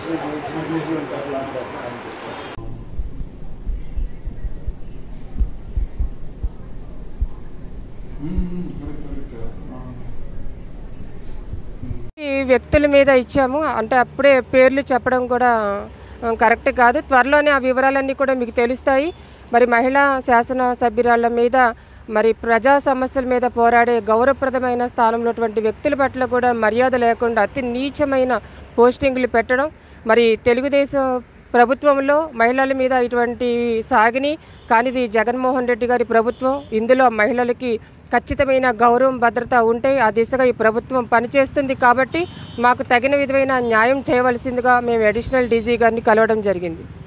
ఈ వ్యక్తుల మీద ఇచ్చాము అంటే అప్పుడే పేర్లు చెప్పడం కూడా ఆ, కరెక్ట్ కాదు త్వరలోనే ఆ వివరాలన్నీ కూడా మీకు తెలుస్తాయి మరి మహిళా శాసన సభ్యురాళ్ళ మీద మరి ప్రజా సమస్యల మీద పోరాడే గౌరవప్రదమైన స్థానంలో ఉన్నటువంటి వ్యక్తుల పట్ల కూడా మర్యాద లేకుండా అతి నీచమైన పోస్టింగ్లు పెట్టడం మరి తెలుగుదేశం ప్రభుత్వంలో మహిళల మీద ఇటువంటి సాగిని కానీ ఇది జగన్మోహన్ రెడ్డి గారి ప్రభుత్వం ఇందులో మహిళలకి ఖచ్చితమైన గౌరవం భద్రత ఉంటే ఆ దిశగా ఈ ప్రభుత్వం పనిచేస్తుంది కాబట్టి మాకు తగిన విధమైన న్యాయం చేయవలసిందిగా మేము అడిషనల్ డీజీ గారిని కలవడం జరిగింది